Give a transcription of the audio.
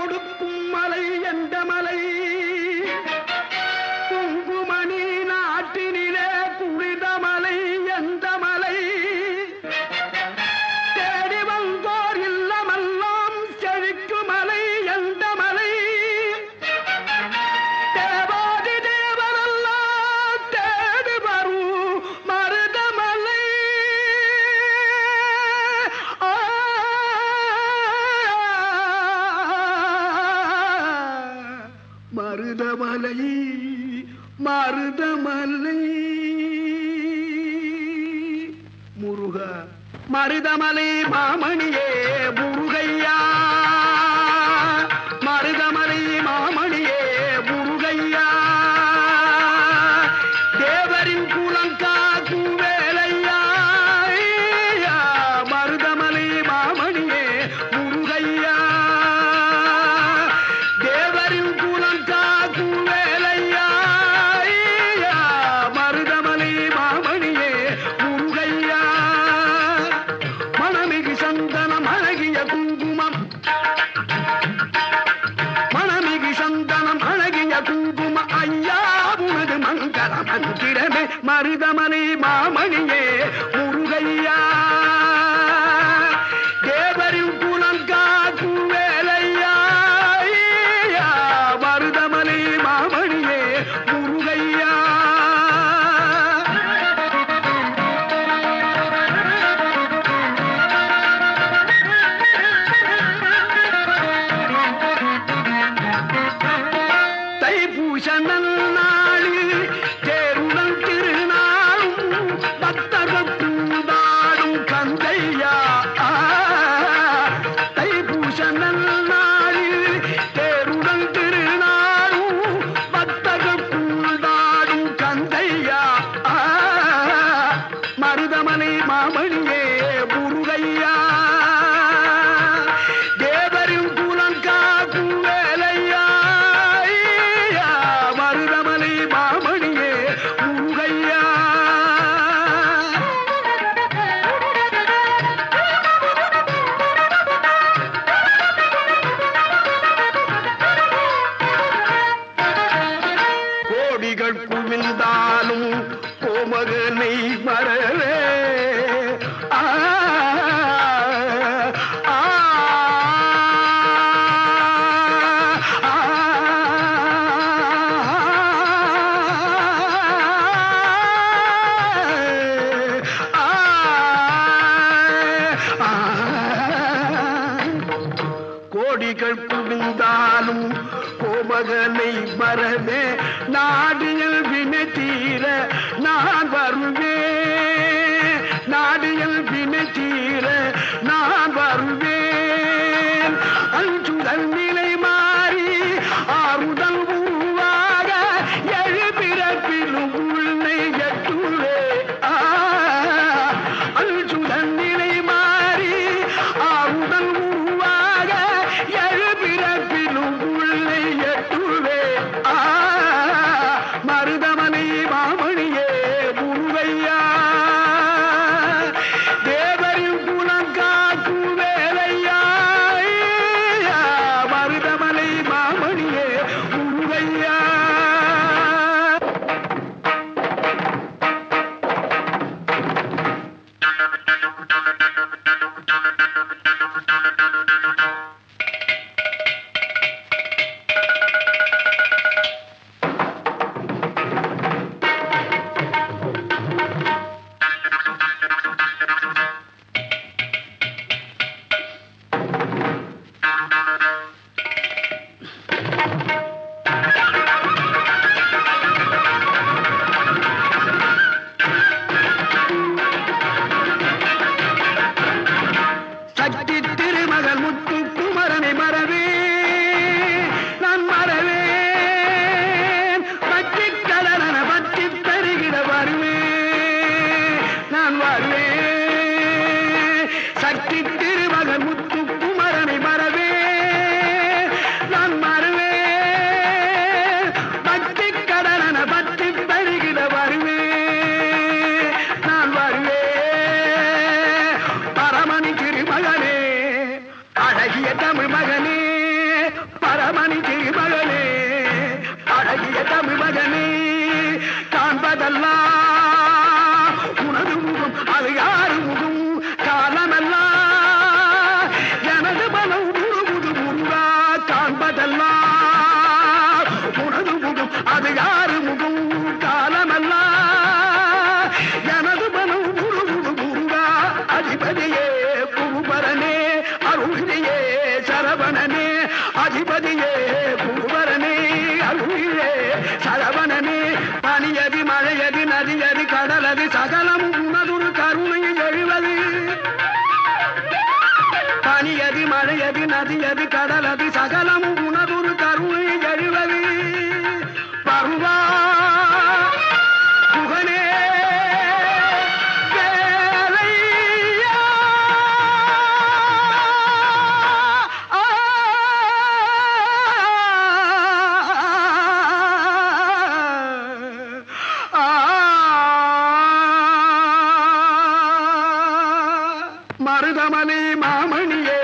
கொடுக்கும் மலை எந்த மலை குங்குமணி நாட்டினிலே குளித மலை எந்த மலை தேடி வந்தோர் இல்லமெல்லாம் செழிக்கும் மலை எந்த மலை தேவாதி தேவரெல்லாம் தேடி வரும் மருதமலை ஆ. மருதமலை மருதமலை முருக மருதமலை மாமணியே முருகையா மருதமலை மாமணியே முருகையா தேவரின் குலம் காக்கும் வேலையா ஐயா, மருதமலை மாமணியே முருகையா தேவரின் குலம் காக்கும் வேலையா ஐயா, மருதமலை மாமணியே முருகையா மணமிகு சந்தனம் அழகிய குங்குமம் மணமிகு சந்தனம் அழகிய குங்கும ஐயா உனது மங்கள மந்திரமே மருதமலை மாமணியே முருகையா தேவரின் குலம் காக்கும் வேலையா ஐயா, மருதமலை மாமணியே முருகையா தைப்பூச நன்னாளில் தேருடன் திருநாளும் பக்தர்கள் கூடாடும் கந்தையா ஆ, தைப்பூச நன்னாளில் தேருடன் திருநாளும் பக்தர்கள் கூடாடும் கந்தையா ஆ, மருதமலை மாமணியே முருகையா தேவரின் குலம் காக்கும் வேலையா ஐயா, மருதமலை மாமணியே முருகையா கோடிகள் குவிந்தாலும் கோமகனை மறவே ஆ, ஆ, ஆ, ஆ, ஆ. கோடிகள் குவிந்தாலும் கோமகனை மறவே நாடியல் வினை தீர நான் வருவேன் நாடியல் வினை தீர நான் வருவேன் அஞ்சுதல் நிலை மாறி ஆறுதல் உருவாக எழுபிறப்பிலும் உன்னை எட்டுவே ஆ அஞ்சுதல் நிலை மாறி ஆறுதல் உருவாக எழுபிறப்பிலும் உள்ளே எட்டுவே ஆ மருதமனை மாமணியே முருகையா தேவரின் குலம் காக்கும் வேலையா ஐயா, மருதமலை மாமணியே முருகையா சக்தி திருமகள் முத்து குமரனை மறவே நான் மறவேன் பற்றி கடலன பற்றி தருகிற வருவேன் நான் வருவேன் சக்தி திருமகள் முத்து குமரனை மறவே நான் மறவேன் பக்தி கடலன பற்றி தருகிற வருவேன் நான் வருவேன் பரமணி திருமகனே அழகிய தமிழ் மகனே அறமணி திருமகனே அழகிய தமிழ் மகனே காண்பதெல்லாம் உனது முகம் அது யாரு முகம் காலமெல்லாம் எனது மனம் உருகுது முருகா காண்பதெல்லாம் உனது முகம் அது யாரு முகம் காலமெல்லாம் எனது மனம் உருகுது முருகா அதிபதியே புகுபரனே அருளியே சரவணனே அதிபதியே புகுபரனே அருளியே சரவணனே பனியதி மழையதி நதியதி கடலதி சகலமும் உனதுரு கருணையில் எழுவது பனியதி மழையதி நதியதி கடலதி சகலமும் உனதுரு கருணையில் எழுவது பருவா புகனே வேலையா ஆ மருதமலை மாமணியே